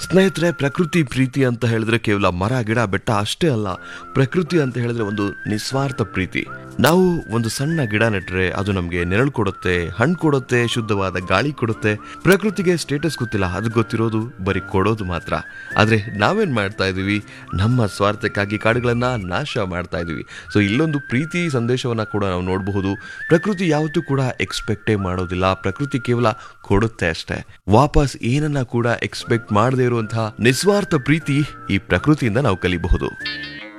ಸ್ನೇಹಿತರೆ ಪ್ರಕೃತಿ ಪ್ರೀತಿ ಅಂತ ಹೇಳಿದ್ರೆ ಕೇವಲ ಮರ ಗಿಡ ಬೆಟ್ಟ ಅಷ್ಟೇ ಅಲ್ಲ ಪ್ರಕೃತಿ ಅಂತ ಹೇಳಿದ್ರೆ ಒಂದು ನಿಸ್ವಾರ್ಥ ಪ್ರೀತಿ ನಾವು ಒಂದು ಸಣ್ಣ ಗಿಡ ನೆಟ್ರೆ ಅದು ನಮಗೆ ನೆರಳು ಕೊಡುತ್ತೆ ಹಣ್ಣು ಕೊಡುತ್ತೆ ಶುದ್ಧವಾದ ಗಾಳಿ ಕೊಡುತ್ತೆ ಪ್ರಕೃತಿಗೆ ಸ್ಟೇಟಸ್ ಗೊತ್ತಿಲ್ಲ ಅದು ಗೊತ್ತಿರೋದು ಬರೀ ಕೊಡೋದು ಮಾತ್ರ ಆದ್ರೆ ನಾವೇನ್ ಮಾಡ್ತಾ ಇದೀವಿ ನಮ್ಮ ಸ್ವಾರ್ಥಕ್ಕಾಗಿ ಕಾಡುಗಳನ್ನ ನಾಶ ಮಾಡ್ತಾ ಇದೀವಿ ಸೊ ಇಲ್ಲೊಂದು ಪ್ರೀತಿ ಸಂದೇಶವನ್ನ ಕೂಡ ನಾವು ನೋಡಬಹುದು ಪ್ರಕೃತಿ ಯಾವತ್ತೂ ಕೂಡ ಎಕ್ಸ್ಪೆಕ್ಟೇ ಮಾಡೋದಿಲ್ಲ ಪ್ರಕೃತಿ ಕೇವಲ ಕೊಡುತ್ತೆ ಅಷ್ಟೇ ವಾಪಸ್ ಏನನ್ನ ಕೂಡ ಎಕ್ಸ್ಪೆಕ್ಟ್ ಮಾಡದೇ ಇರುವಂತಹ ನಿಸ್ವಾರ್ಥ ಪ್ರೀತಿ ಈ ಪ್ರಕೃತಿಯಿಂದ ನಾವು ಕಲಿಬಹುದು